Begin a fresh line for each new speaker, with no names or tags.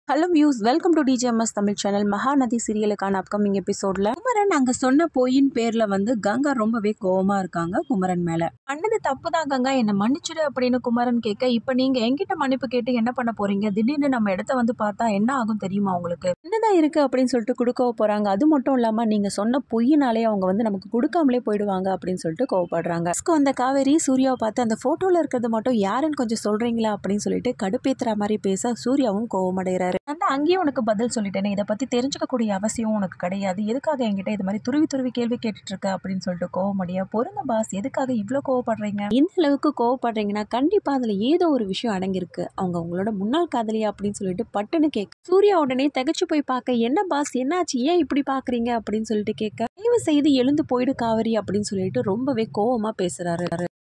hello views welcome to DGMS Tamil channel Mahanadi சீரியலுக்கான upcoming எபிசோட்ல குமரன் அங்க சொன்ன பொய்யின் பேர்ல வந்து கங்கா ரொம்பவே கோவமா இருக்காங்க குமரன் மேல பண்ணது தப்பு தான் கங்கா என்ன மன்னிச்சிடு அப்படின்னு குமரன் கேட்க இப்ப நீங்க என்கிட்ட மன்னிப்பு கேட்டு என்ன பண்ண போறீங்க திடீர்னு நம்ம இடத்த வந்து பார்த்தா என்ன ஆகும் தெரியுமா உங்களுக்கு என்னதான் இருக்கு அப்படின்னு சொல்லிட்டு கொடுக்க போறாங்க அது மட்டும் இல்லாம நீங்க சொன்ன பொய்யினாலே அவங்க வந்து நமக்கு கொடுக்காமலே போயிடுவாங்க அப்படின்னு சொல்லிட்டு கோவப்படுறாங்க Next அந்த காவேரி சூர்யாவை பார்த்து அந்த போட்டோல இருக்கிறது மட்டும் யாருன்னு கொஞ்சம் சொல்றீங்களா அப்படின்னு சொல்லிட்டு கடுப்பேத்துற மாதிரி பேச சூர்யாவும் கோவமடைகிறாரு நான் தான் அங்கேயே உனக்கு பதில் சொல்லிட்டேனே இதை பத்தி தெரிஞ்சுக்கக்கூடிய அவசியம் உனக்கு கிடையாது எதுக்காக என்கிட்ட இது மாதிரி துருவி துருவி கேள்வி கேட்டுட்டு இருக்க அப்படின்னு சொல்லிட்டு கோவமடியா பொருங்க பாஸ் எதுக்காக இவ்வளோ கோவப்படுறீங்க இந்த அளவுக்கு கோவப்படுறீங்கன்னா கண்டிப்பா அதுல ஏதோ ஒரு விஷயம் அடங்கியிருக்கு அவங்க உங்களோட முன்னாள் காதலியா அப்படின்னு சொல்லிட்டு பட்டுன்னு கேட்க சூர்யா உடனே தகச்சு போய் பார்க்க என்ன பாஸ் என்னாச்சு ஏன் இப்படி பாக்குறீங்க அப்படின்னு சொல்லிட்டு கேட்க தயவு செய்து எழுந்து போயிடு காவேரி அப்படின்னு சொல்லிட்டு ரொம்பவே கோவமா பேசுறாரு